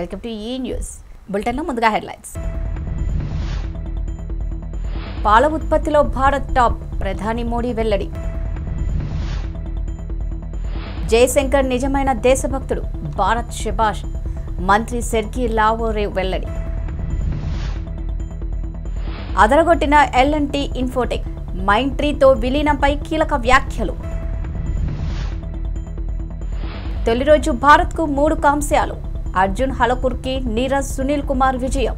Welcome to ఈ news బులెటిన్లో ముందుగా హెడ్లైన్స్ పాల ఉత్పత్తిలో భారత్ టాప్ ప్రధాని మోడీ వెల్లడి జయశంకర్ నిజమైన దేశభక్తుడు భారత్ శబాష్ మంత్రి సెర్గీ లావోరేవ్ వెల్లడి అదరగొట్టిన ఎల్ఎన్టీ ఇన్ఫోటెక్ మైండ్ ట్రీతో విలీనంపై కీలక వ్యాఖ్యలు తొలి రోజు భారత్కు మూడు కాంస్యాలు అర్జున్ హలకుర్కి నీరజ్ సునీల్ కుమార్ విజయం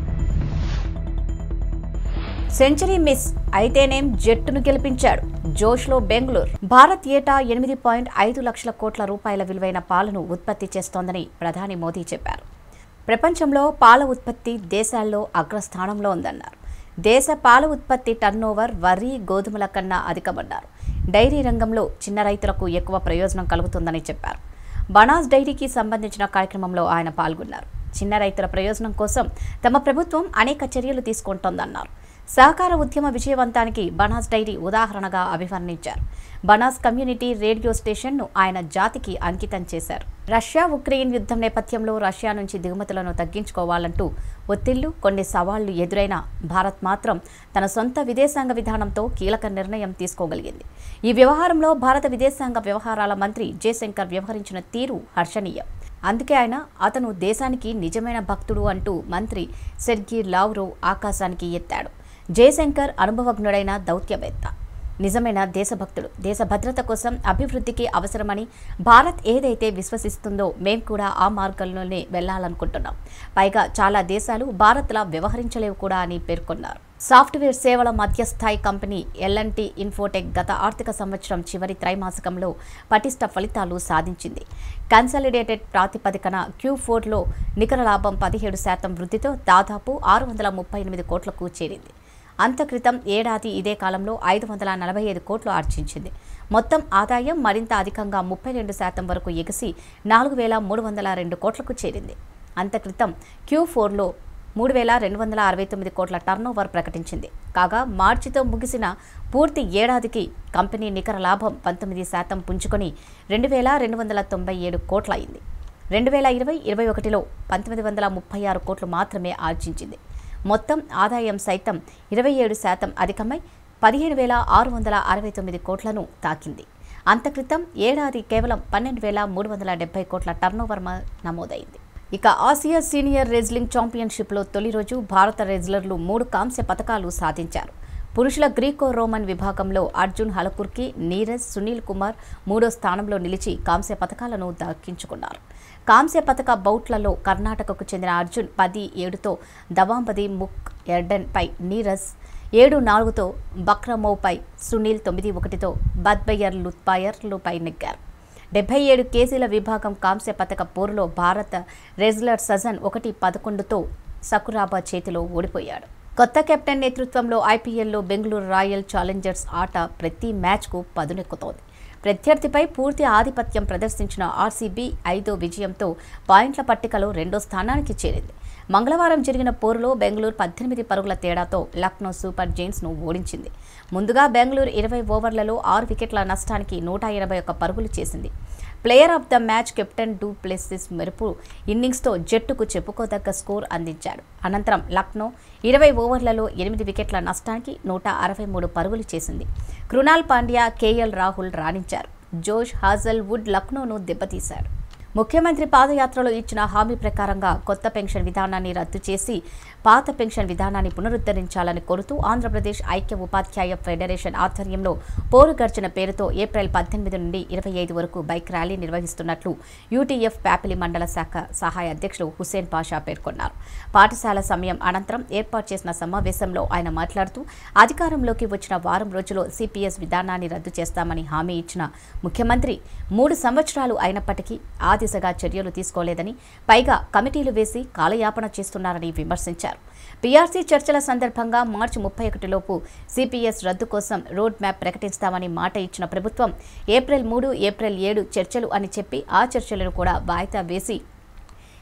సెంచరీ మిస్ అయితేనేం జట్టును గెలిపించాడు జోష్లో బెంగళూరు భారత్ ఏటా ఎనిమిది పాయింట్ ఐదు లక్షల కోట్ల రూపాయల విలువైన పాలను ఉత్పత్తి చేస్తోందని ప్రధాని మోదీ చెప్పారు ప్రపంచంలో పాల ఉత్పత్తి దేశాల్లో అగ్రస్థానంలో ఉందన్నారు దేశ పాల ఉత్పత్తి టర్నోవర్ వరి గోధుమల కన్నా అధికమన్నారు డైరీ రంగంలో చిన్న రైతులకు ఎక్కువ ప్రయోజనం కలుగుతుందని చెప్పారు బనాస్ డైరీకి సంబంధించిన కార్యక్రమంలో ఆయన పాల్గొన్నారు చిన్న రైతుల ప్రయోజనం కోసం తమ ప్రభుత్వం అనేక చర్యలు తీసుకుంటోందన్నారు సహకార ఉద్యమ విజయవంతానికి బనాస్ డైరీ ఉదాహరణగా అభివర్ణించారు బనాస్ కమ్యూనిటీ రేడియో స్టేషన్ను ఆయన జాతికి అంకితం చేశారు రష్యా ఉక్రెయిన్ యుద్ధం నేపథ్యంలో రష్యా నుంచి దిగుమతులను తగ్గించుకోవాలంటూ ఒత్తిళ్లు కొన్ని సవాళ్లు ఎదురైనా భారత్ మాత్రం తన సొంత విదేశాంగ విధానంతో కీలక నిర్ణయం తీసుకోగలిగింది ఈ వ్యవహారంలో భారత విదేశాంగ వ్యవహారాల మంత్రి జయశంకర్ వ్యవహరించిన తీరు హర్షణీయం అందుకే ఆయన అతను దేశానికి నిజమైన భక్తుడు అంటూ మంత్రి సెర్గీ లావ్రోవ్ ఆకాశానికి ఎత్తాడు జయశంకర్ అనుభవజ్ఞుడైన దౌత్యవేత్త నిజమైన దేశభక్తుడు దేశ భద్రత కోసం అభివృద్ధికి అవసరమని భారత్ ఏదైతే విశ్వసిస్తుందో మేం కూడా ఆ మార్గంలోనే వెళ్లాలనుకుంటున్నాం పైగా చాలా దేశాలు భారత్లా వ్యవహరించలేవు కూడా అని పేర్కొన్నారు సాఫ్ట్వేర్ సేవల మధ్యస్థాయి కంపెనీ ఎల్ఎన్టీ ఇన్ఫోటెక్ గత ఆర్థిక సంవత్సరం చివరి త్రైమాసికంలో పటిష్ట ఫలితాలు సాధించింది కన్సాలిడేటెడ్ ప్రాతిపదికన క్యూ ఫోర్లో నికర లాభం పదిహేడు శాతం వృద్ధితో దాదాపు ఆరు వందల ముప్పై ఎనిమిది కోట్లకు చేరింది అంత క్రితం ఏడాది ఇదే కాలంలో ఐదు వందల నలభై ఐదు కోట్లు ఆర్జించింది మొత్తం ఆదాయం మరింత అధికంగా ముప్పై రెండు శాతం వరకు ఎగిసి నాలుగు వేల మూడు వందల రెండు కోట్లకు చేరింది అంత క్రితం క్యూ ఫోర్లో మూడు వేల రెండు వందల అరవై తొమ్మిది కోట్ల టర్నోవర్ ప్రకటించింది కాగా మార్చితో ముగిసిన పూర్తి ఏడాదికి కంపెనీ నికర లాభం పంతొమ్మిది శాతం పుంజుకొని రెండు వేల రెండు వందల తొంభై ఏడు కోట్ల అయింది రెండు వేల ఇరవై ఇరవై ఒకటిలో పంతొమ్మిది వందల ముప్పై ఆరు కోట్లు మాత్రమే ఆర్జించింది మొత్తం ఆదాయం సైతం ఇరవై ఏడు శాతం అధికమై పదిహేను వేల ఆరు వందల అరవై తొమ్మిది కోట్లను తాకింది అంత క్రితం ఏడాది కేవలం పన్నెండు వేల మూడు వందల డెబ్బై కోట్ల టర్నోవర్ మ- నమోదైంది ఇక ఆసియా సీనియర్ రెజ్లింగ్ ఛాంపియన్షిప్లో తొలి రోజు భారత రెజ్లర్లు మూడు కాంస్య పథకాలు సాధించారు పురుషుల గ్రీకో రోమన్ విభాగంలో అర్జున్ హలకుర్కి నీరజ్ సునీల్ కుమార్ మూడో స్థానంలో నిలిచి కాంస్య పథకాలను దక్కించుకున్నారు కాంస్య పథక బౌట్లలో కర్ణాటకకు చెందిన అర్జున్ పది ఏడుతో దవాంబది ముక్ ఎర్డన్ పై నీరజ్ ఏడు నాలుగుతో బక్రమోపై సునీల్ తొమ్మిది ఒకటితో బద్బయ్యర్ లుత్పాయర్లుపై నెగ్గారు డెబ్బై ఏడు కేజీల విభాగం కాంస్య పథక పోరులో భారత రెజ్లర్ సజన్ ఒకటి పదకొండుతో సకురాబా చేతిలో ఓడిపోయాడు కొత్త కెప్టెన్ నేతృత్వంలో ఐపీఎల్లో బెంగళూరు రాయల్ ఛాలెంజర్స్ ఆట ప్రతి మ్యాచ్కు పదునెక్కుతోంది ప్రత్యర్థిపై పూర్తి ఆధిపత్యం ప్రదర్శించిన ఆర్సీబీ ఐదో విజయంతో పాయింట్ల పట్టికలో రెండో స్థానానికి చేరింది మంగళవారం జరిగిన పోరులో బెంగళూరు పద్దెనిమిది పరుగుల తేడాతో లక్నో సూపర్ జైన్స్ను ఓడించింది ముందుగా బెంగళూరు ఇరవై ఓవర్లలో ఆరు వికెట్ల నష్టానికి నూట ఎనభై ఒక్క పరుగులు చేసింది player of the match captain du Plessis మెరుపు ఇన్నింగ్స్తో జట్టుకు చెప్పుకోదగ్గ స్కోర్ అందించాడు అనంతరం లక్నో ఇరవై ఓవర్లలో ఎనిమిది వికెట్ల నష్టానికి నూట అరవై మూడు పరుగులు చేసింది కృణాల్ పాండ్యా కేఎల్ రాహుల్ రాణించారు జోష్ హాజల్ వుడ్ లక్నోను దెబ్బతీశాడు ముఖ్యమంత్రి పాదయాత్రలో ఇచ్చిన హామీ ప్రకారంగా కొత్త పెన్షన్ విధానాన్ని రద్దు చేసి పాత పెన్షన్ విధానాన్ని పునరుద్ధరించాలని కోరుతూ ఆంధ్రప్రదేశ్ ఐక్య ఉపాధ్యాయ ఫెడరేషన్ ఆధ్వర్యంలో పోరు గర్జన పేరుతో ఏప్రిల్ పద్దెనిమిది నుండి ఇరవై ఐదు వరకు బైక్ ర్యాలీ నిర్వహిస్తున్నట్లు యూటీఎఫ్ ప్యాపిలి మండల శాఖ సహాయ అధ్యక్షులు హుసేన్ పాషా పేర్కొన్నారు పాఠశాల సమయం అనంతరం ఏర్పాటు చేసిన సమావేశంలో ఆయన మాట్లాడుతూ అధికారంలోకి వచ్చిన వారం రోజుల్లో సిపిఎస్ విధానాన్ని రద్దు చేస్తామని హామీ ఇచ్చిన ముఖ్యమంత్రి మూడు సంవత్సరాలు అయినప్పటికీ ఆ దిశగా చర్యలు తీసుకోలేదని పైగా కమిటీలు వేసి కాలయాపన చేస్తున్నారని విమర్శించారు పీఆర్సీ చర్చల సందర్భంగా మార్చి ముప్పై ఒకటిలోపు సిపిఎస్ రద్దు కోసం రోడ్ మ్యాప్ ప్రకటిస్తామని మాట ఇచ్చిన ప్రభుత్వం ఏప్రిల్ మూడు ఏప్రిల్ ఏడు చర్చలు అని చెప్పి ఆ చర్చలను కూడా వాయిదా వేసి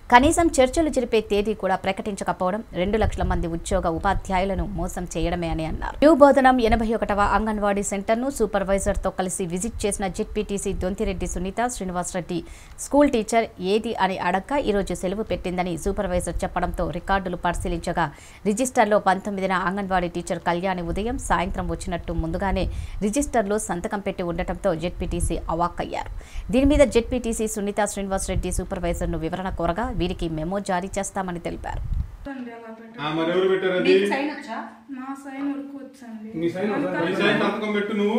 కనీసం చర్చలు జరిపే తేదీ కూడా ప్రకటించకపోవడం రెండు లక్షల మంది ఉద్యోగ ఉపాధ్యాయులను మోసం చేయడమే అని అన్నారు న్యూ బోధనం ఎనభై ఒకటవ అంగన్వాడీ సెంటర్ను సూపర్వైజర్ తో కలిసి విజిట్ చేసిన ZPTC Donthireddy Sunitha Srinivasa Reddy school teacher ఏది అని అడక్క ఈరోజు సెలవు పెట్టిందని సూపర్వైజర్ చెప్పడంతో రికార్డులు పరిశీలించగా రిజిస్టర్లో పంతొమ్మిదిన అంగన్వాడీ టీచర్ కళ్యాణి ఉదయం సాయంత్రం వచ్చినట్టు ముందుగానే రిజిస్టర్లో సంతకం పెట్టి ఉండటంతో జెడ్పీటీసీ అవాక్కయ్యారు దీని మీద జెడ్పీటీసీ సునీత శ్రీనివాసరెడ్డి సూపర్వైజర్ను వివరణ కోరగా వీరికి మెమో జారీ చేస్తామని తెలిపారు అండి అలా పెట్టండి. ఆ, మరి ఎవరు పెట్టారు అది మీకు సైన్ వచ్చా నా సైన్ వరకు వచ్చండి మీ సైన్ మీ సైన్ సంతకం పెట్టు నువ్వు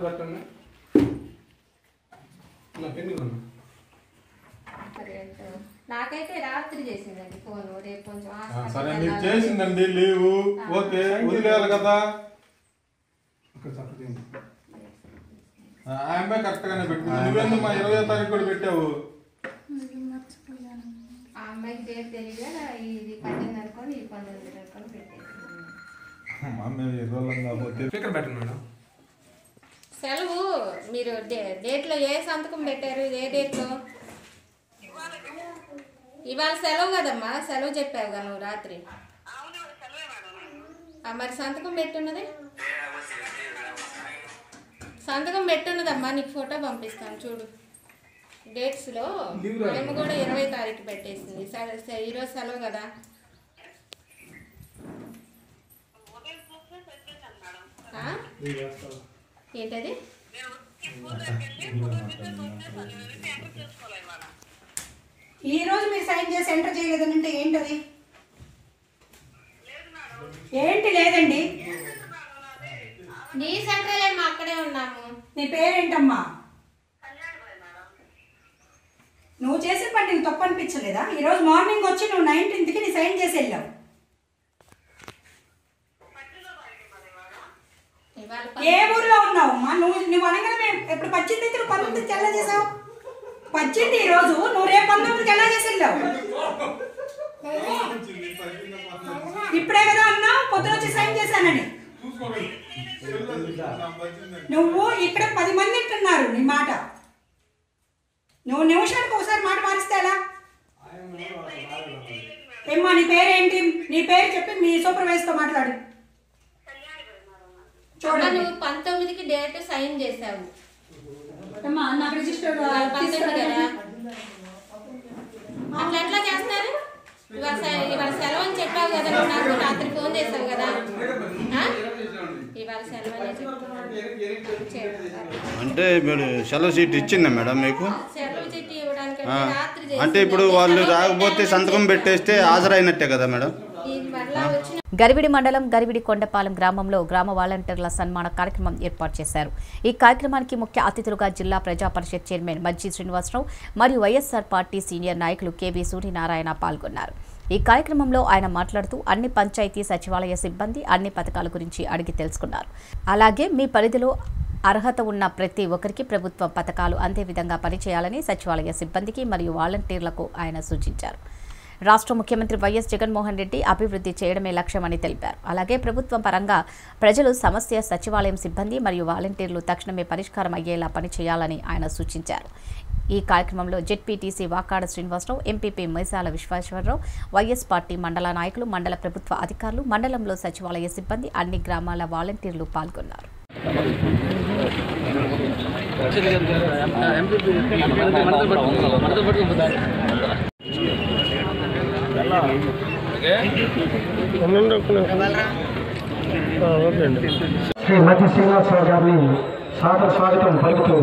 నా పెన్ను కొను. నాకైతే రాత్రి చేసిందండి ఫోన్ రేపు కొంచెం ఆ, హాస్పిటల్ సరే నీకు వెళ్ళాలి. చేసిందండి లీవు ఓకే వదిలేయాలి కదా ఇక్కడ చక్క తీయండి. ఆ ఆ అమ్మాయి కరెక్ట్ గానే పెట్టింది నువ్వెందుకు మా ఇరవై తారీఖు కూడా పెట్టావు మర్చిపోయాను ఆ అమ్మాయికి డేట్ తెలియగా ఇది పద్దెనిమిది అనుకోని ఇది పంతొమ్మిది అనుకోని పెట్టేసి మా అమ్మాయి ఇరవై కాకపోతే స్పీకర్ పెట్టండి మేడం సెలవు మీరు డే- డేట్లో ఏ సంతకం పెట్టారు ఏ డేట్లో ఇవాళ సెలవు కదమ్మా సెలవు చెప్పావు కదా నువ్వు రాత్రి ఆ, మరి సంతకం పెట్టున్నది సంతకం పెట్టున్నదమ్మా నీకు ఫోటో పంపిస్తాను చూడు డేట్స్లో మేము కూడా ఇరవై తారీఖు పెట్టేసింది సరే సరే ఈరోజు సెలవు కదా ఆ? ఏంటది ఈ రోజు మీరు సైన్ చేసి ఎంటర్ చేయలేదని అంటే ఏంటది ఏంటి లేదండి నీ సెంట్రల్ ఏమో అక్కడే ఉన్నాము నీ పేరేంటమ్మా నువ్వు చేసిన పని నీకు తప్పు అనిపించలేదా ఈ రోజు మార్నింగ్ వచ్చి నువ్వు నైన్టీన్త్కి నీ సైన్ చేసి వెళ్ళావు ఇవాళ ఏ ఊర్లో ఉన్నావు అమ్మా నువ్వు నువ్వు అనగానే మేము ఇప్పుడు పచ్చింది అయితే నువ్వు పంతొమ్మిదికి ఎలా చేసావు పచ్చింది ఈ రోజు నువ్వు రేపు పంతొమ్మిదికి ఎలా చేసి వెళ్ళావు ఇప్పుడే కదా అన్నావు పొద్దున వచ్చి సైన్ చేశానని నువ్వు ఇక్కడ పది మంది వింటున్నారు నీ మాట నువ్వు నిమిషానికి ఒకసారి మాట మారిస్తే ఎలా ఏమ్మా నీ పేరేంటి నీ పేరు చెప్పి మీ సూపర్వైజర్తో మాట్లాడు అమ్మ, చూడండి నువ్వు పంతొమ్మిదికి డేట్ సైన్ చేసావు అమ్మా నాకు రిజిస్టర్ ఇవాళ పంతొమ్మిది కదా అట్లా ఎట్లా చేస్తారు ఇవాళ సె- ఇవాళ సెలవు అని చెప్పావు కదా నువ్వు నాకు రాత్రి ఫోన్ చేసావు కదా ఆ? ఇవాళ సెలవు అని చెప్పావు అంటే ఇప్పుడు సెలవు సీట్ ఇచ్చిందా మేడం మీకు సెలవు చిట్టి ఇవ్వడానికి ఆ, రాత్రి అంటే చేసింది. ఇప్పుడు వాళ్ళు సెలవు రాకపోతే పెట్టాలని సంతకం చెప్పి- పెట్టేస్తే హాజరైనట్టే కదా మేడం ఇది మరలా వచ్చిన గరివిడి మండలం గరివిడి కొండపాలెం గ్రామంలో గ్రామ వాలంటీర్ల సన్మాన కార్యక్రమం ఏర్పాటు చేశారు ఈ కార్యక్రమానికి ముఖ్య అతిథులుగా జిల్లా ప్రజా పరిషత్ చైర్మన్ మజ్జి శ్రీనివాసరావు మరియు వైఎస్ఆర్ పార్టీ సీనియర్ నాయకులు కేవీ సూర్యనారాయణ పాల్గొన్నారు ఈ కార్యక్రమంలో ఆయన మాట్లాడుతూ అన్ని పంచాయతీ సచివాలయ సిబ్బంది అన్ని పథకాల గురించి అడిగి తెలుసుకున్నారు అలాగే మీ పరిధిలో అర్హత ఉన్న ప్రతి ఒక్కరికి ప్రభుత్వ పథకాలు అందే విధంగా పనిచేయాలని సచివాలయ సిబ్బందికి మరియు వాలంటీర్లకు ఆయన సూచించారు రాష్ట్ర ముఖ్యమంత్రి వైఎస్ జగన్మోహన్ రెడ్డి అభివృద్ధి చేయడమే లక్ష్యమని తెలిపారు అలాగే ప్రభుత్వం పరంగా ప్రజలు సమస్య సచివాలయం సిబ్బంది మరియు వాలంటీర్లు తక్షణమే పరిష్కారం అయ్యేలా పనిచేయాలని ఆయన సూచించారు ఈ కార్యక్రమంలో ZPTC Vakada Srinivasa Rao MPP Maisala Visweswara Rao YS party మండల నాయకులు మండల ప్రభుత్వ అధికారులు మండలంలో సచివాలయ సిబ్బంది అన్ని గ్రామాల వాలంటీర్లు పాల్గొన్నారు శ్రీ మధ్య శ్రీనివాసరావు గారిని సాదర స్వాగతం పలుకుతూ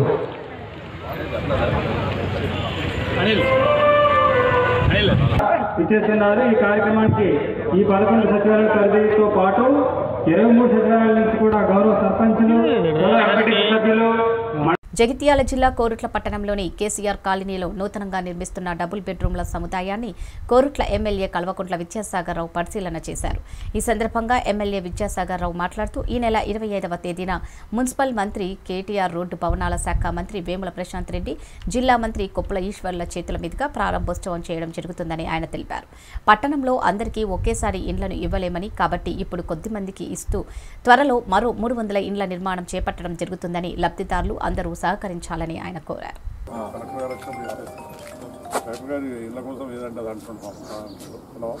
ఇచ్చేస్తున్నారు ఈ కార్యక్రమానికి ఈ పదకొండు సచివాలయ పరిధితో పాటు ఇరవై మూడు సచివాలయాల నుంచి కూడా గౌరవ సర్పంచులు గౌరవ ఎంపీటీసీ సభ్యులు జగిత్యాల జిల్లా కోరుట్ల పట్టణంలోని కేసీఆర్ కాలనీలో నూతనంగా నిర్మిస్తున్న డబుల్ బెడ్రూమ్ల సముదాయాన్ని కోరుట్ల ఎమ్మెల్యే కల్వకుంట్ల విద్యాసాగర్ రావు పరిశీలన చేశారు ఈ సందర్భంగా ఎమ్మెల్యే విద్యాసాగర్ రావు మాట్లాడుతూ ఈ నెల ఇరవై ఐదవ తేదీన మున్సిపల్ మంత్రి కేటీఆర్ రోడ్డు భవనాల శాఖ మంత్రి వేముల ప్రశాంత్ రెడ్డి జిల్లా మంత్రి కొప్పుల ఈశ్వర్ల చేతుల మీదుగా ప్రారంభోత్సవం చేయడం జరుగుతుందని ఆయన తెలిపారు పట్టణంలో అందరికీ ఒకేసారి ఇండ్లను ఇవ్వలేమని కాబట్టి ఇప్పుడు కొద్ది మందికి ఇస్తూ త్వరలో మరో మూడు వందల ఇండ్ల నిర్మాణం చేపట్టడం జరుగుతుందని లబ్ధిదారులు అందరూ సహకరించాలని ఆయన కోరారు కలెక్టర్ గారి ఇళ్ళ కోసం ఏదంటే అది అంటున్నాం హలో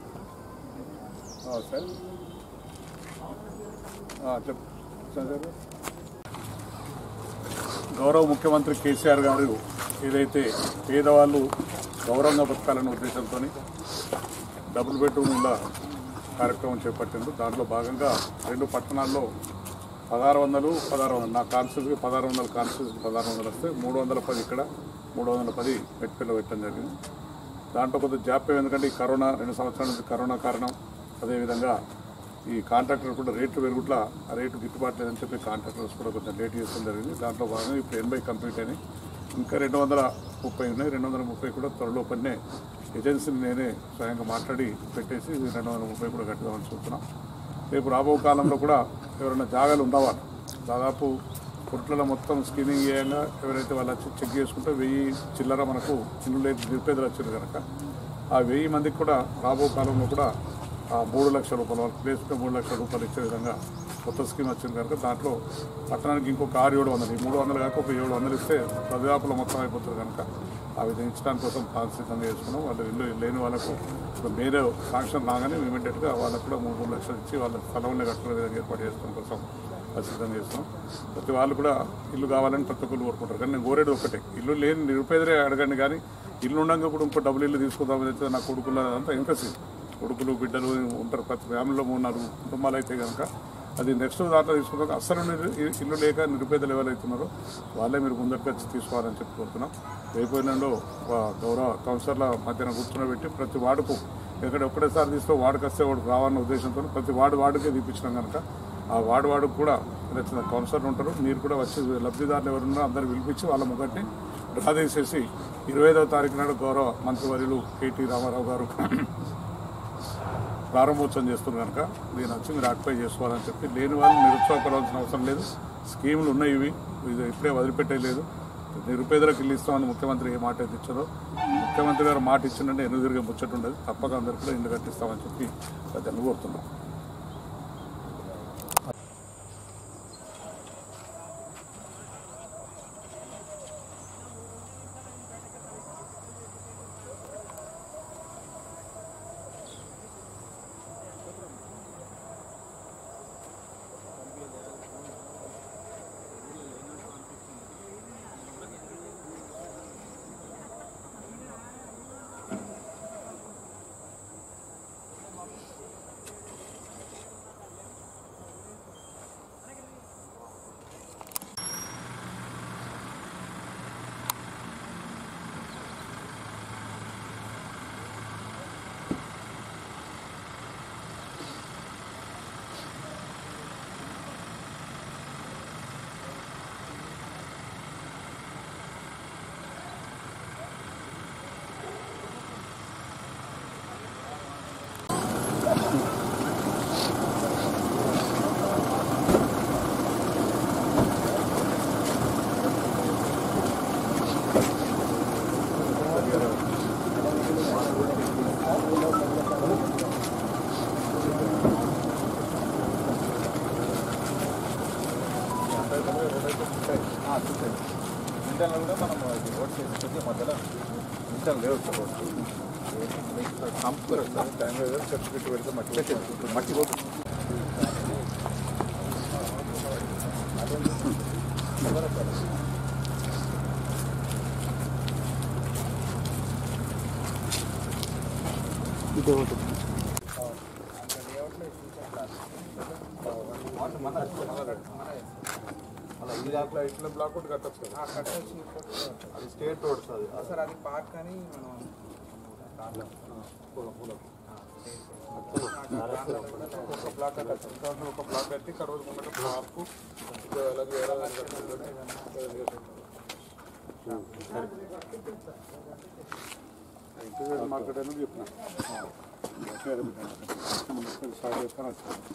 ఆ, సార్ ఆ, చెప్ సార్ చెప్పు. గౌరవ ముఖ్యమంత్రి కేసీఆర్ గారు ఏదైతే పేదవాళ్ళు గౌరవంగా బతకాలనే ఉద్దేశంతో డబుల్ బెడ్రూమ్ ఇళ్ళ కార్యక్రమం చేపట్టిండు దాంట్లో భాగంగా రెండు పట్టణాల్లో పదహారు వందలు పదహారు వందలు నా కాన్స్టిట్యూన్సీ పదహారు వందల కాన్స్టిట్యూన్సీ పదహారు వందలు వస్తే మూడు వందల పది ఇక్కడ మూడు వందల పది మెట్పిల్ల పెట్టడం జరిగింది దాంట్లో కొంత జాప్యం ఎందుకంటే ఈ కరోనా రెండు సంవత్సరాల నుంచి కరోనా కారణం అదేవిధంగా ఈ కాంట్రాక్టర్ కూడా రేట్లు పెరుగుట్ల ఆ రేటు గిట్టుబాటు లేదని చెప్పి కాంట్రాక్టర్స్ కూడా కొంచెం లేట్ చేయడం జరిగింది దాంట్లో భాగంగా ఇప్పుడు ఎనభై కంప్లీట్ అయినాయి ఇంకా రెండు వందల ముప్పై ఉన్నాయి రెండు వందల ముప్పై కూడా త్వరలో పడినే ఏజెన్సీని నేనే స్వయంగా మాట్లాడి పెట్టేసి రెండు వందల ముప్పై కూడా కట్టుదామని చూస్తున్నాం రేపు రాబో కాలంలో కూడా ఎవరైనా జాగాలు ఉండవాలి దాదాపు కుట్లలో మొత్తం స్క్రీనింగ్ చేయంగా ఎవరైతే వాళ్ళు వచ్చి చెక్ చేసుకుంటే వెయ్యి చిల్లర మనకు ఇల్లు లేదు నిరుపేదలు వచ్చారు కనుక ఆ వెయ్యి మందికి కూడా రాబో కాలంలో కూడా ఆ మూడు లక్షల రూపాయలు వాళ్ళకి ప్లేస్గా మూడు లక్షల రూపాయలు ఇచ్చే విధంగా కొత్త స్కీమ్ వచ్చింది కనుక దాంట్లో పట్టణానికి ఇంకొక ఆరు ఏడు వందలు ఈ మూడు వందలు కాక ఒక ఏడు వందలు ఇస్తే పదివేపుల మొత్తం అయిపోతుంది కనుక ఆ విధంగా ఇచ్చడానికి కోసం ప్లాన్ సిద్ధంగా చేసుకున్నాం వాళ్ళు ఇల్లు లేని వాళ్ళకు ఒక వేరే సాంక్షన్ రాగానే ఇమీడియట్గా వాళ్ళకు కూడా మూడు మూడు లక్షలు ఇచ్చి వాళ్ళ స్థలంలో కట్టుకునే విధంగా ఏర్పాటు చేసుకోవడం కోసం అది సిద్ధం చేస్తాం ప్రతి వాళ్ళు కూడా ఇల్లు కావాలని ప్రతి ఒక్కరు కోరుకుంటారు కానీ నేను కోరేది ఒకటే ఇల్లు లేని నిరుపేదరే అడగండి కానీ ఇల్లు ఉండగా కూడా ఇంకో డబ్బులు ఇల్లు తీసుకుందామని అయితే నా కొడుకులు అదంతా ఇంట్రెస్ట్ కొడుకులు బిడ్డలు ఉంటారు ప్రతి ఫ్యామిలీలో మూడు నాలుగు కుటుంబాలు అయితే కనుక అది నెక్స్ట్ దాంట్లో తీసుకున్నాక అస్సలు నిరు- ఇల్లు లేక నిరుపేదలు ఎవరైతున్నారో వాళ్ళే మీరు ముందరికి వచ్చి తీసుకోవాలని చెప్పి కోరుతున్నాం రేపు ఎల్లుండో గౌరవ కౌన్సిలర్ల మధ్యన కూర్చోబెట్టి ప్రతి వార్డుకు ఎక్కడ ఒక్కడేసారి తీసుకో వార్డుకి వస్తే వాడికి రావాలన్న ఉద్దేశంతో ప్రతి వార్డు వార్డుకే తీపించినాం కనుక ఆ వార్డు వార్డుకు కూడా నచ్చిన కౌన్సిలర్ ఉంటారు మీరు కూడా వచ్చి లబ్ధిదారులు ఎవరున్నారో అందరు పిలిపించి వాళ్ళ ముగ్గట్టి డ్రా తీసేసి ఇరవై ఐదవ తారీఖు నాడు గౌరవ మంత్రివర్యులు కేటీ రామారావు గారు ప్రారంభోత్సవం చేస్తున్నారు కనుక దీని వచ్చి మీరు ఆక్యుపై చేసుకోవాలని చెప్పి లేని వాళ్ళు నిరుత్సాహపడాల్సిన అవసరం లేదు స్కీములు ఉన్నాయి ఇవి ఇది ఇప్పుడే వదిలిపెట్టేయలేదు నిరుపేదలకు ఇల్లు ఇస్తామని ముఖ్యమంత్రి ఏ మాట అయితే ఇచ్చారో ముఖ్యమంత్రి గారు మాట ఇచ్చిందంటే ఎన్ని తిరిగి ముచ్చట ఉండదు తప్పక అందరికీ కూడా ఇల్లు కట్టిస్తామని చెప్పి ప్రజలను కోరుతున్నాం ఇంటర్లో కూడా మనం ఓట్ చేసి మధ్యలో ఇంటర్ లేవు కంప్యూటర్ వస్తుంది టైం లేదు సర్టిఫికెట్ పెడితే మట్టి మట్టి పోతుంది అలా ఈ దాంట్లో ఇట్లా బ్లాక్ ఒకటి కట్టచ్చు కదా అది స్టేట్ రోడ్స్ అది సార్ అది పార్క్ అని మనం ఒక బ్లాక్ కట్టచ్చు దాంట్లో ఒక బ్లాక్ కట్టి ఇక్కడ రోజు ముంగట పార్కు ఇంకా అలాగే వేరే ఇంటీరియర్ మార్కెట్ అనేది చెప్పిన స్టార్ట్ చేస్తాను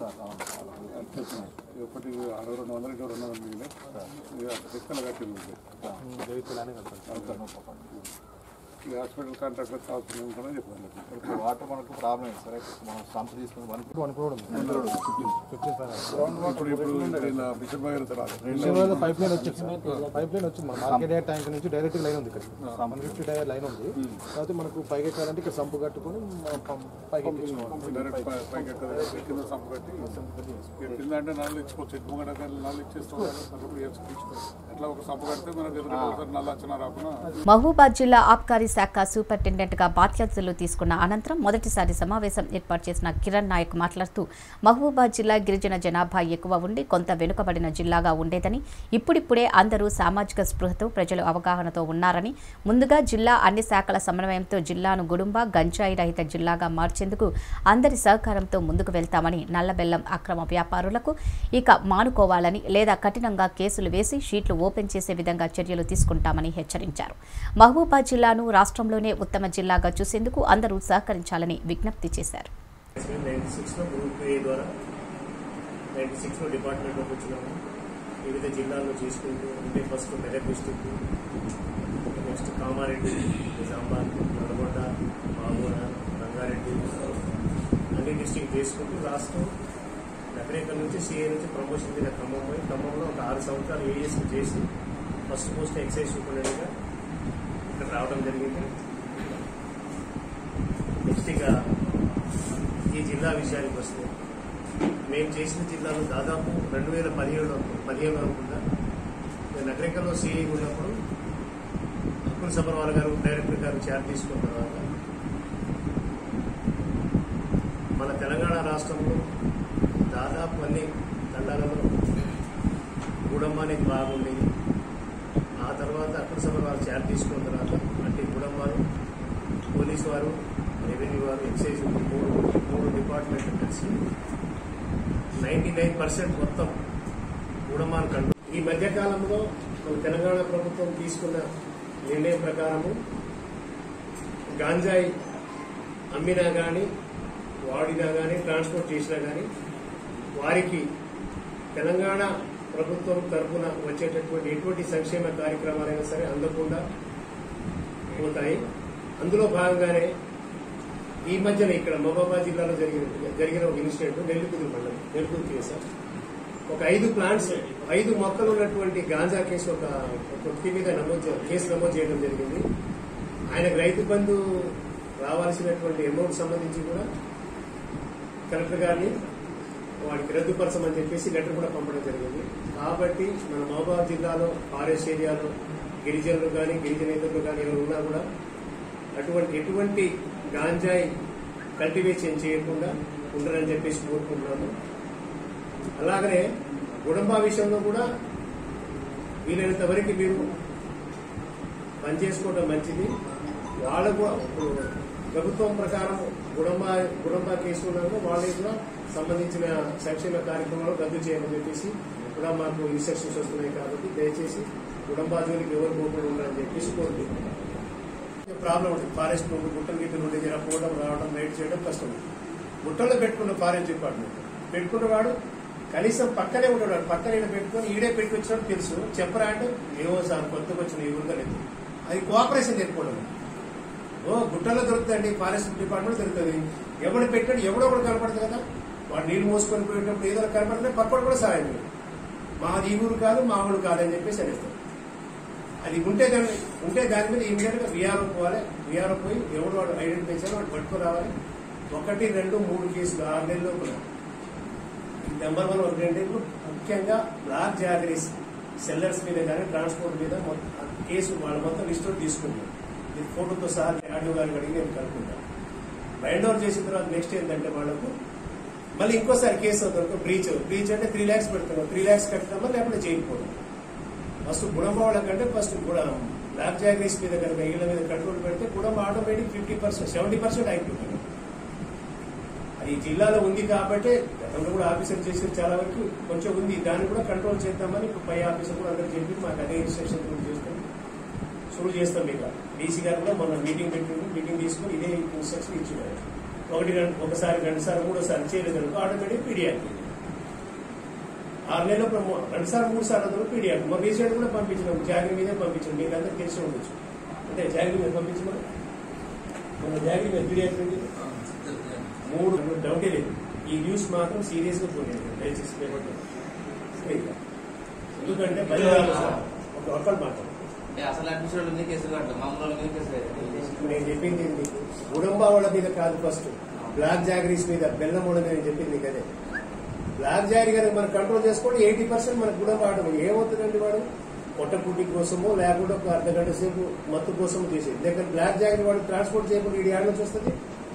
ఒకటి అరవై రెండు వందలు ఇటు రెండు వందలు మిగిలిన లెక్కలు కట్టింది ఈ హాస్పిటల్ కాంట్రాక్టర్ కావాల్సిన ఉంటుందని చెప్పాను ఇప్పుడు వాటర్ మనకు ప్రాబ్లం ఏంటి సార్ మనం సంప్ తీసుకుని వన్ వన్ క్రోడ్ ఉంది ఫిఫ్టీన్ ఇప్పుడు ఇప్పుడు ఇలా మిషన్ భగీరథ రాలేదు పైప్ లైన్ వచ్చింది సార్ పైప్ లైన్ వచ్చింది మన మార్కెట్ ట్యాంక్ నుంచి డైరెక్ట్ లైన్ ఉంది ఇక్కడ వన్ ఫిఫ్టీ డైరెక్ట్ లైన్ ఉంది కాబట్టి మనకు పైకి ఎక్కాలంటే ఇక్కడ సంపు కట్టుకొని మనం పం- పైకి ఎక్కించుకోవాలి డైరెక్ట్ పై- పైకి ఎక్కదు కింద సంపు కట్టి ఇక కింద అంటే నాలుగు ఇచ్చుకోవచ్చు ఎక్కువ గంట నాలుగు ఇచ్చేస్తాం అప్పుడు తీసుకోవచ్చు ఎట్లా ఒక సంపు కడితే మనకు ఎదురు నల్ల వచ్చినా రాకుండా మహబూబాద్ జిల్లా ఆబ్కారీ శాఖ సూపరింటెండెంట్ గా బాధ్యతలు తీసుకున్న అనంతరం మొదటిసారి సమావేశం ఏర్పాటు చేసిన కిరణ్ నాయక్ మాట్లాడుతూ మహబూబాద్ జిల్లా గిరిజన జనాభా ఎక్కువ ఉండి కొంత వెనుకబడిన జిల్లాగా ఉండేదని ఇప్పుడిప్పుడే అందరూ సామాజిక స్పృహతో ప్రజలు అవగాహనతో ఉన్నారని ముందుగా జిల్లా అన్ని శాఖల సమన్వయంతో జిల్లాను గుడుంబ గంజాయి రహిత జిల్లాగా మార్చేందుకు అందరి సహకారంతో ముందుకు వెళ్తామని నల్లబెల్లం అక్రమ వ్యాపారులకు ఇక మానుకోవాలని లేదా కఠినంగా కేసులు వేసి షీట్లు ఓపెన్ చేసే విధంగా చర్యలు తీసుకుంటామని హెచ్చరించారు మహబూబాద్ జిల్లాను రాష్ట్రంలోనే ఉత్తమ జిల్లాగా చూసేందుకు అందరూ సహకరించాలని విజ్ఞప్తి చేశారు నైంటీ సిక్స్లో గ్రూప్ ఏ ద్వారా నైంటీ సిక్స్లో డిపార్ట్మెంట్లోకి వచ్చినాము వివిధ జిల్లాల్లో చేసుకుంటూ ఉంటే first Medak district next Kamareddy Nizamabad Nalgonda మాగూడ రంగారెడ్డి అన్ని డిస్టిక్ చేసుకుంటూ రాష్ట్రం నగరేకల్ నుంచి సిఏ నుంచి ప్రమోషన్ మీద ఖమ్మం పోయి ఖమ్మంలో ఒక ఆరు సంవత్సరాలు ఏఎస్ చేసి ఫస్ట్ పోస్ట్ ఎక్సైజ్ సూపరింటెండెంట్గా ఇక్కడ రావడం జరిగింది నెక్స్ట్ ఇక ఈ జిల్లా విషయానికి వస్తే మేము చేసిన జిల్లాలో దాదాపు రెండు వేల పదిహేడు పదిహేను అనుకుంటా నేను నగరికల్లో సిఐ ఉన్నప్పుడు అప్పుల సబర్వాల్ గారు డైరెక్టర్ గారు చార్జ్ తీసుకున్న తర్వాత మన తెలంగాణ రాష్ట్రంలో దాదాపు అన్ని తండాలలో గుడమ్మ అనేది బాగుండేది ఆ తర్వాత అప్పుల సబర్వాల్ చార్జ్ తీసుకున్న తర్వాత అంటే గుడమ్మాలు పోలీసు వారు రెవెన్యూ వారు ఎక్సైజ్ మూడు మూడు డిపార్ట్మెంట్లు కలిసి నైంటీ నైన్ పర్సెంట్ మొత్తం గుడమాన్ కంట్రోల్ ఈ మధ్యకాలంలో మన తెలంగాణ ప్రభుత్వం తీసుకున్న నిర్ణయం ప్రకారము గాంజాయి అమ్మినా కానీ వాడినా కానీ ట్రాన్స్పోర్ట్ చేసినా కానీ వారికి తెలంగాణ ప్రభుత్వం తరఫున వచ్చేటటువంటి ఎటువంటి సంక్షేమ కార్యక్రమాలైనా సరే అందకుండా పోతాయి అందులో భాగంగానే ఈ మధ్యన ఇక్కడ మహబూబాబాద్ జిల్లాలో జరిగిన జరిగిన ఒక ఇన్సిడెంట్ నెల్లికుదురు మండలం నెల్లికుదురు కేసు ఒక ఐదు ప్లాంట్స్ ఐదు మొక్కలు ఉన్నటువంటి గాంజా కేసు ఒక ఒక వ్యక్తి మీద నమోదు చే- కేసు నమోదు చేయడం జరిగింది ఆయనకు రైతు బంధు రావాల్సినటువంటి అమౌంట్ సంబంధించి కూడా కలెక్టర్ గారిని వాడికి రద్దుపరచమని చెప్పేసి లెటర్ కూడా పంపడం జరిగింది కాబట్టి మన మహబూబాబాద్ జిల్లాలో ఫారెస్ట్ ఏరియాలో గిరిజనులు కానీ గిరిజనేతరులు కానీ ఎవరు ఉన్నా కూడా అటువంటి ఎటువంటి గాంజాయి కల్టివేషన్ చేయకుండా ఉండరని చెప్పేసి కోరుకుంటున్నాము అలాగనే గుడంబా విషయంలో కూడా వీలైనంత వరకు మీరు పనిచేసుకోవడం మంచిది వాళ్ళకు ప్రభుత్వం ప్రకారం గుడంబా గుడంబా కేసు ఉన్నప్పుడు వాళ్ళకి కూడా సంబంధించిన సంక్షేమ కార్యక్రమాలు రద్దు చేయమని చెప్పేసి కూడా మాకు ఇన్స్ట్రక్షన్స్ వస్తున్నాయి కాబట్టి దయచేసి గుడంబా జోలికి ఎవరు పోకుండా ఉండాలని చెప్పేసి కోరుకుంటున్నాం ప్రాబ్లం ఉంటుంది ఫారెస్ట్ నుండి గుట్టలు గిట్టలు ఉండే జర పోవడం రావడం రైడ్ చేయడం కష్టం గుట్టలో పెట్టుకున్న ఫారెస్ట్ డిపార్ట్మెంట్ పెట్టుకున్న వాడు కనీసం పక్కనే ఉంటాడు పక్కన ఈడ పెట్టుకొని ఈడే పెట్టి వచ్చినట్టు తెలుసు చెప్పరా అంటే ఏమో సార్ కొత్తగా వచ్చిన ఈ ఊరిగా లేదు అది కోఆపరేషన్ నేర్చుకోవడం ఓ గుట్టలో దొరుకుతుంది ఫారెస్ట్ డిపార్ట్మెంట్ దొరుకుతుంది ఎవడు పెట్టాడు ఎవడో ఒకటి కనపడుతుంది కదా వాడు నీళ్ళు మోసుకొని పోయేటప్పుడు ఏదో కనపడితే పక్కడు కూడా సహాయం చేయడు. మాది ఈ ఊరు కాదు మా ఊరు కాదు అని చెప్పేసి అనేస్తారు అది ఉంటే దాన్ని ఉంటే దాని మీద ఇమీడియట్ గా విఆర్ఓ పోవాలి విఆర్ఓ పోయి ఎవడు వాడు ఐడెంటిఫై చేయాలి వాడు పట్టుకు రావాలి ఒకటి రెండు మూడు కేసులు ఆరు నెలల లోపల నెంబర్ వన్ ఒకటి రెండు ముఖ్యంగా బ్లాక్ జాగరీస్ సెల్లర్స్ మీద కానీ ట్రాన్స్పోర్ట్ మీద మొత్తం కేసు వాళ్ళ మొత్తం లిస్ట్ అవుట్ తీసుకుంటాం ఇది ఫోటోతో సహా ఆడియో గారికి అడిగి నేను కనుక్కుంటాను బైండ్ ఓవర్ చేసిన తర్వాత నెక్స్ట్ ఏంటంటే వాళ్ళకు మళ్ళీ ఇంకోసారి కేసు అవుతుంది బ్రీచ్ బ్రీచ్ అంటే త్రీ ల్యాక్స్ పెడుతున్నాం త్రీ ల్యాక్స్ కట్టామా లేకపోతే చేయకపోవడం ఫస్ట్ గుణం వాళ్ళకంటే ఫస్ట్ గుణం బ్లాక్ జాగరీస్ మీద కనుక ఇళ్ల మీద కంట్రోల్ పెడితే గుణం automatic fifty percent seventy percent అయిపోతుంది అది ఈ జిల్లాలో ఉంది కాబట్టి గతంలో కూడా ఆఫీసర్ చేసేది చాలా వరకు కొంచెం ఉంది దాన్ని కూడా కంట్రోల్ చేద్దామని ఇప్పుడు పై ఆఫీసర్ కూడా అందరూ చెప్పి మాకు అదే ఇన్స్ట్రక్షన్ కూడా చేస్తాం షురూ చేస్తాం ఇక డీసీ గారు కూడా మొన్న మీటింగ్ పెట్టిండు మీటింగ్ తీసుకుని ఇదే ఇన్స్ట్రక్షన్ ఇచ్చినారు ఒకటి రెండు ఒకసారి రెండు సార్లు మూడోసారి చేయలేదు అనుకో ఆటోమేటిక్ పీడియాక్ ఆరు నెలలు రెండు సార్లు మూడు సార్లు అందులో పీడియాక్ మా రీసెంట్ కూడా పంపించినాం జాగి మీదే పంపించాం మీకు అందరికి తెలిసి ఉండొచ్చు అంటే జాగ్రత్త మీద పంపించమని మన జాగ్రత్త మీద వీడియో ఎట్లుంది మూడు డౌటే లేదు ఈ న్యూస్ మాత్రం సీరియస్ గా చూడండి దయచేసి పేపర్ ఎందుకంటే భయం సార్ ఒక ఒక్కరు మాత్రం అసలు అడ్మిషన్ మీద కేసులు కట్టలేదు మామూలు మీద కేసులు ఇప్పుడు నేను చెప్పింది ఏంటి గుడంబా వాళ్ళ మీద కాదు ఫస్ట్ బ్లాక్ జాగరీస్ మీద బెల్లం వాళ్ళ మీద నేను చెప్పింది కదే బ్లాక్ జాగరీ కనుక మనం కంట్రోల్ చేసుకోండి ఎయిటీ పర్సెంట్ మనకు గుడంబా ఆడడం ఏమవుతుందండి వాడు పొట్టపుట్టి కోసమో లేకుండా ఒక అర్ధ గంట సేపు మత్తు కోసమో చేసేది దగ్గర బ్లాక్ జాగరీ వాడు ట్రాన్స్పోర్ట్ చేయకుండా ఈ ఆడ నుంచి వస్తుంది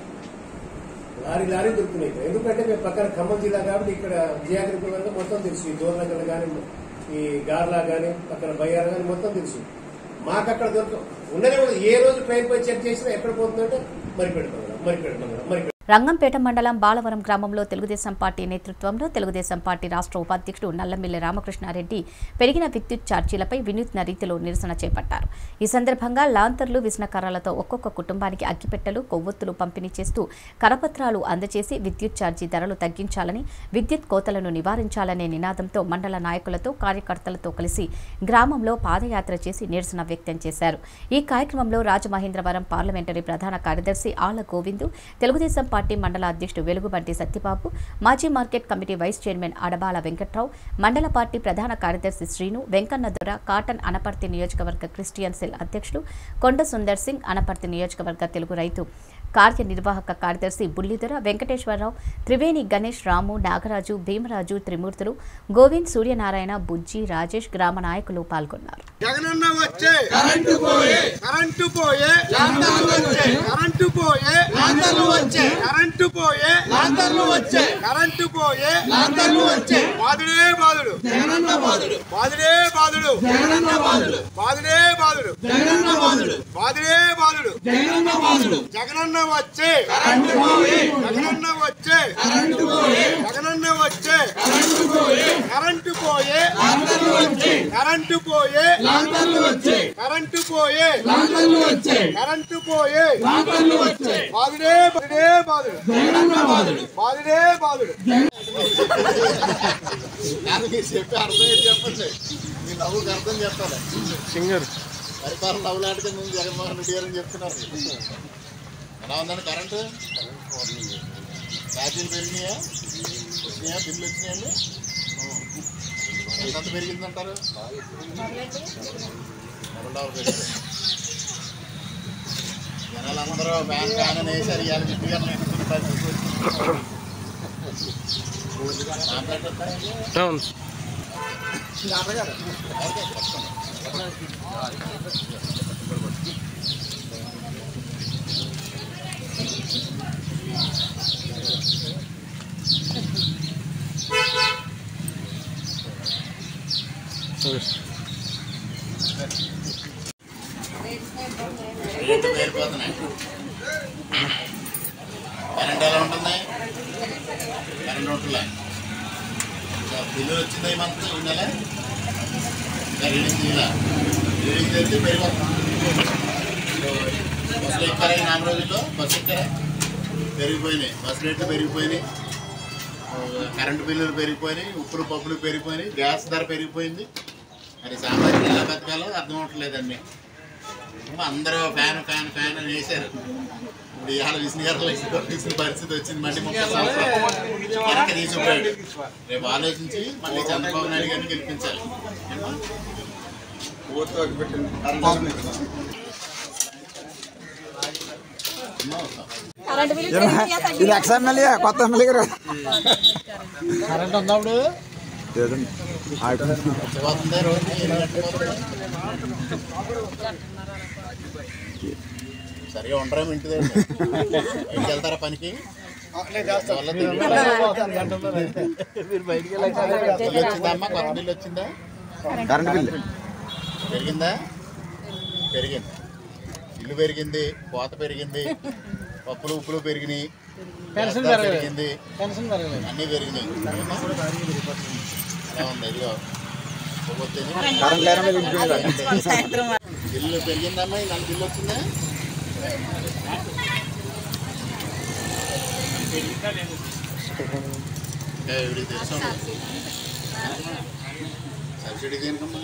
లారీ లారీ దొరుకుతున్నాయి ఇక్కడ. ఎందుకంటే మేము పక్కన ఖమ్మం జిల్లా కాబట్టి ఇక్కడ జియాగ్రఫీ వరకు మొత్తం తెలుసు ఈ దూరనగర్ కానీ ఈ గార్లా కానీ పక్కన బయ్యార్ కానీ మొత్తం తెలుసు మాకు అక్కడ దొరక ఉండనే ఉండదు ఏ రోజు ట్రైన్ పై చెక్ చేసినా ఎక్కడ పోతుందంటే మరి పెడతాం మరి పెడతాం మరి రంగంపేట మండలం బాలవరం గ్రామంలో తెలుగుదేశం పార్టీ నేతృత్వంలో తెలుగుదేశం పార్టీ రాష్ట్ర ఉపాధ్యక్షుడు నల్లమిల్లి రామకృష్ణారెడ్డి పెరిగిన విద్యుత్ ఛార్జీలపై వినూత్న రీతిలో నిరసన చేపట్టారు ఈ సందర్భంగా లాంతర్లు విసనకర్రలతో ఒక్కొక్క కుటుంబానికి అగ్గిపెట్టెలు కొవ్వొత్తులు పంపిణీ చేస్తూ కరపత్రాలు అందజేసి విద్యుత్ ఛార్జీ ధరలు తగ్గించాలని విద్యుత్ కోతలను నివారించాలనే నినాదంతో మండల నాయకులతో కార్యకర్తలతో కలిసి గ్రామంలో పాదయాత్ర చేసి నిరసన వ్యక్తం చేశారు ఈ కార్యక్రమంలో రాజమహేంద్రవరం పార్లమెంటరీ ప్రధాన కార్యదర్శి ఆళ్ల గోవిందు తెలుగుదేశం పార్టీ మండల అధ్యక్షుడు వెలుగుబంటి సత్యబాబు మాజీ market committee vice chairman Adabala Venkatrao మండల పార్టీ ప్రధాన కార్యదర్శి శ్రీను వెంకన్న దొర కాటన్ అనపర్తి నియోజకవర్గ క్రిస్టియన్ సెల్ అధ్యక్షుడు కొండ సుందర్ సింగ్ అనపర్తి నియోజకవర్గ తెలుగు రైతు కార్యనిర్వాహక కార్యదర్శి బుల్లిదొర వెంకటేశ్వరరావు త్రివేణి గణేష్ రాము నాగరాజు భీమరాజు త్రిమూర్తులు గోవింద్ సూర్యనారాయణ బుజ్జి రాజేష్ గ్రామ నాయకులు పాల్గొన్నారు జగనన్న వచ్చే కరెంటు పోయే కరెంటు పోయే లాంతర్లు వచ్చే కరెంటు పోయే లాంతర్లు వచ్చే కరెంటు పోయే లాంతర్లు వచ్చే కరెంటు పోయే లాంతర్లు వచ్చే బాదుడే బాదుడు జగనన్న బాదుడు బాదుడే బాదుడు జగనన్న బాదుడు బాదుడే బాదుడు జగనన్న బాదుడు బాదుడే బాదుడు జగనన్న బాదుడు జగనన్న వచ్చే కరెంటు పోయే జగనన్న వచ్చే కరెంటు పోయే జగనన్న వచ్చే కరెంటు పోయే కరెంటు పోయే లాంతర్లు వచ్చే కరెంటు పోయే లాంతర్లు వచ్చే కరెంటు పోయే లాంతర్లు వచ్చే కరెంటు పోయే లాంతర్లు వచ్చే బాదుడే బాదుడే బాదుడు జగనన్న బాదుడు బాదుడే బాదుడు మీరు చెప్పి అర్థం ఏంటి చెప్పండి మీ నవ్వుకి అర్థం చెప్పాలి సింగర్ పరిపాలన నవ్వులాంటి ముందు జగన్మోహన్ రెడ్డి గారు అని చెప్తున్నారు ఎలా ఉందండి కరెంటు ఛార్జీలు పెరిగినాయా వచ్చినాయా బిల్లు వచ్చినాయండి ఎంత పెరిగిందంటారు డబుల్ డబుల్ పెరిగింది జనాలు అందరూ ఫ్యాన్ ఫ్యాన్ అని వేసారు ఇవాళ జిడ్డు గారిని ఎత్తుకుని పరిస్థితి వచ్చింది. మాట్లాడతారా? రేట్లు పేరిపోతున్నాయి కరెంట్ ఎలా ఉంటుంది కరెంట్ ఉంటుందా బిల్లు వచ్చిందా ఈ మంత్ ఈ నెల ఇంకా రీడింగ్ తీయాల రీడింగ్ చేస్తే పెరిగిపోతుంది బస్సులు ఎక్కారా ఈ నాలుగు రోజుల్లో బస్సు ఎక్కారా పెరిగిపోయినాయి బస్సు రేట్లు పెరిగిపోయినాయి కరెంటు బిల్లులు పెరిగిపోయినాయి ఉప్పులు పప్పులు పెరిగిపోయినాయి గ్యాస్ ధర పెరిగిపోయింది మరి సామాజిక ఎలా బతకాలో అర్థం అవట్లేదండి ఏమో అందరూ ఫ్యాన్ ఫ్యాన్ ఫ్యాన్ అని వేశారు ఇప్పుడు ఇవాళ విష్ణు గారు విసిన పరిస్థితి వచ్చింది మళ్ళీ ముప్పై సంవత్సరాలు వెనక్కి తీసుకుపోయాడు రేపు ఆలోచించి మళ్ళీ చంద్రబాబు నాయుడు గారిని గెలిపించాలి ఏమో? కరెంట్ బిల్లు ఇది ఎక్స్ ఎమ్మెల్యే కొత్త ఎమ్మెల్యే గారు కరెంట్ ఉన్నప్పుడు లేదండి పోతుందా రోజు ఎన్ని గంటలకు పోతుంది? సరిగా ఉండరా మీ ఇంటి దగ్గర ఇంటికి వెళ్తారా పనికి వల్ల మీరు బయటికి బిల్లు వచ్చిందా అమ్మా కొత్త బిల్లు వచ్చిందా కరెంట్ బిల్లు పెరిగిందా పెరిగింది ఇల్లు పెరిగింది కోత పెరిగింది పప్పులు ఉప్పులు పెరిగినాయి పెన్షన్ గ్యాస్ ధర పెరగలేదు. పెరిగింది పెన్షన్ పెరగలేదు. అన్నీ పెరిగినాయి ఎలా ఉంది ఇదిగో ఒక్కొక్కటి కరెంట్ లేని మీద ఇంటికి సాయంత్రం బిల్లు పెరిగిందమ్మా ఈ నెల బిల్లు వచ్చిందా ఇంకా ఇవిడికి తెలుసు సబ్సిడీ దేనికమ్మా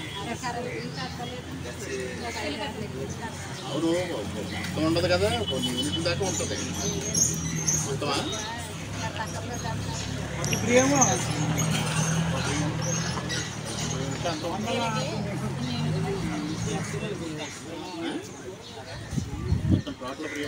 అవును మొత్తం ఉండదు కదా కొన్ని యూనిట్ల దాకా ఉంటుంది మొత్తమా మొత్తం టోటల్ ఫ్రీ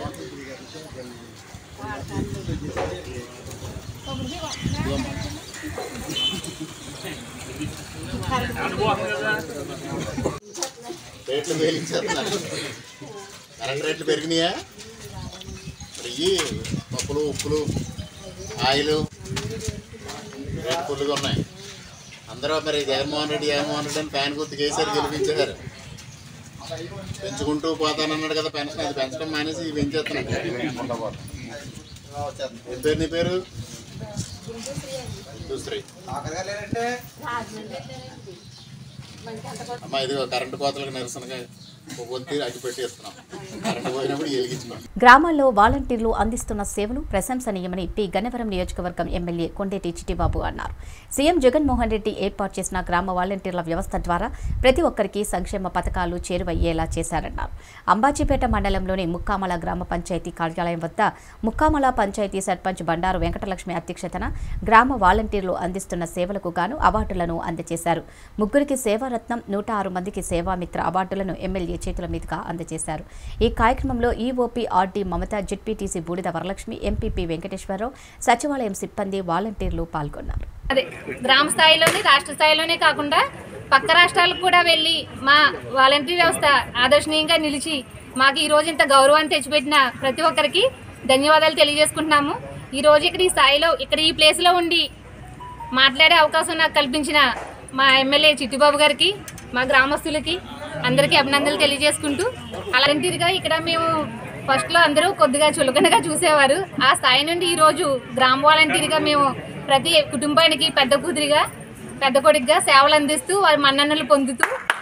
రేట్లు వేయించేస్తున్నారు కరెంట్ రేట్లు పెరిగినాయా మరి ఇవి పప్పులు ఉప్పులు ఆయిల్ రేట్లు ఫుల్గా ఉన్నాయి అందరూ మరి జగన్మోహన్ రెడ్డి జగన్మోహన్ రెడ్డి అని ఫ్యాన్ గుర్తు కేసీఆర్ గెలిపించారు పెంచుకుంటూ పోతానన్నాడు కదా పెన్షన్ అది పెంచడం మానేసి ఇవి పెంచేస్తున్నాడు ఏం పేరు నీ పేరు చూశ్రీ అమ్మా ఇదిగో కరెంటు కోతలకు నిరసనగా ఒక వంతి అగ్గి పెట్టేస్తున్నాం కరెంటు పోయినప్పుడు వెలిగించుకోండి గ్రామాల్లో వాలంటీర్లు అందిస్తున్న సేవలు ప్రశంసనీయమని పి గన్నవరం నియోజకవర్గం ఎమ్మెల్యే కొండేటి చిట్టిబాబు అన్నారు సీఎం జగన్మోహన్ రెడ్డి ఏర్పాటు చేసిన గ్రామ వాలంటీర్ల వ్యవస్థ ద్వారా ప్రతి ఒక్కరికి సంక్షేమ పథకాలు చేరువయ్యేలా చేశారన్నారు అంబాజీపేట మండలంలోని ముక్కామల గ్రామ పంచాయతీ కార్యాలయం వద్ద ముక్కామల పంచాయతీ సర్పంచ్ బండారు వెంకటలక్ష్మి అధ్యక్షతన గ్రామ వాలంటీర్లు అందిస్తున్న సేవలకు గాను అవార్డులను అందజేశారు ముగ్గురికి సేవారత్నం నూట ఆరు మందికి సేవామిత్ర అవార్డులను ఎమ్మెల్యే చేతుల మీదుగా అందజేశారు ఈ కార్యక్రమంలో ఈఓపీ ఆర్డీ మమత జెడ్పీటీసీ బూడిద వరలక్ష్మి ఎంపీపీ వెంకటేశ్వరరావు సచివాలయం సిబ్బంది వాలంటీర్లు పాల్గొన్నారు అదే గ్రామ స్థాయిలోనే రాష్ట్ర స్థాయిలోనే కాకుండా పక్క రాష్ట్రాలకు కూడా వెళ్ళి మా వాలంటరీ వ్యవస్థ ఆదర్శనీయంగా నిలిచి మాకు ఈ రోజు ఇంత గౌరవాన్ని తెచ్చిపెట్టిన ప్రతి ఒక్కరికి ధన్యవాదాలు తెలియజేసుకుంటున్నాము ఈ రోజు ఇక్కడ ఈ స్థాయిలో ఇక్కడ ఈ ప్లేస్లో ఉండి మాట్లాడే అవకాశం నాకు కల్పించిన మా ఎమ్మెల్యే చిట్టిబాబు గారికి మా గ్రామస్తులకి అందరికీ అభినందనలు తెలియజేసుకుంటూ అలాంటిదిగా ఇక్కడ మేము ఫస్ట్లో అందరూ కొద్దిగా చులకనగా చూసేవారు ఆ స్థాయి నుండి ఈరోజు గ్రామ వాలంటీర్గా మేము ప్రతి కుటుంబానికి పెద్ద కూతురిగా పెద్ద కొడుకుగా సేవలు అందిస్తూ వారి మన్ననలు పొందుతూ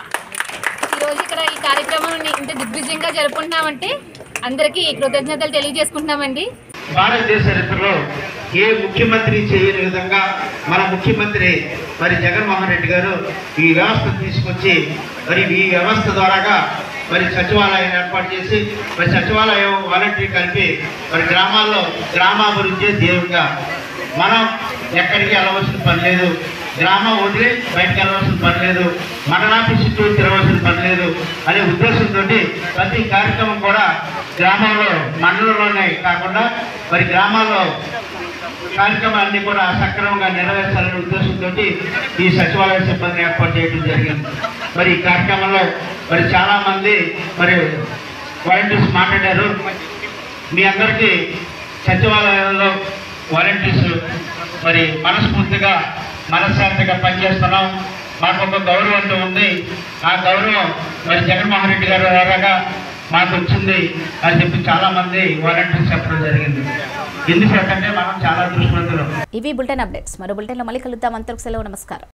ఈరోజు ఇక్కడ ఈ కార్యక్రమాన్ని ఇంత దిగ్విజయంగా జరుపుకుంటున్నామంటే అందరికీ కృతజ్ఞతలు తెలియజేసుకుంటున్నామండి భారతదేశ చరిత్రలో ఏ ముఖ్యమంత్రి చేయని విధంగా మన ముఖ్యమంత్రి మరి జగన్మోహన్ రెడ్డి గారు ఈ వ్యవస్థ తీసుకొచ్చి మరి ఈ వ్యవస్థ ద్వారాగా మరి సచివాలయం ఏర్పాటు చేసి మరి సచివాలయం వాలంటీర్ కలిపి మరి గ్రామాల్లో గ్రామాభివృద్ధి ధ్యేయంగా మనం ఎక్కడికి వెళ్ళవలసిన పని లేదు గ్రామం వదిలి బయటకు వెళ్ళవలసిన పని లేదు మండలాఫీస్ చుట్టూ తిరగవలసిన పని లేదు అనే ఉద్దేశంతో ప్రతి కార్యక్రమం కూడా గ్రామంలో మండలంలోనే కాకుండా మరి గ్రామాల్లో కార్యక్రమాలన్నీ కూడా సక్రమంగా నెరవేర్చాలనే ఉద్దేశంతో ఈ సచివాలయ సిబ్బందిని ఏర్పాటు చేయడం జరిగింది మరి ఈ కార్యక్రమంలో మరి చాలా మంది మరి వాలంటీర్స్ మాట్లాడారు మీ అందరికీ సచివాలయంలో వాలంటీర్స్ మరి మనస్ఫూర్తిగా మనశ్శాంతిగా పనిచేస్తున్నాం మాకు ఒక గౌరవం అంటూ ఉంది ఆ గౌరవం మరి జగన్మోహన్ రెడ్డి గారి ద్వారాగా మాకు వచ్చింది అని చెప్పి చాలా మంది వాలంటీర్స్ చెప్పడం జరిగింది ఎందుకంటే మనం చాలా దృష్టివంతులు ఇవి బులెటిన్ అప్డేట్స్ మరో బులెటిన్లో మళ్ళీ కలుద్దాం అంతకు సెలవు నమస్కారం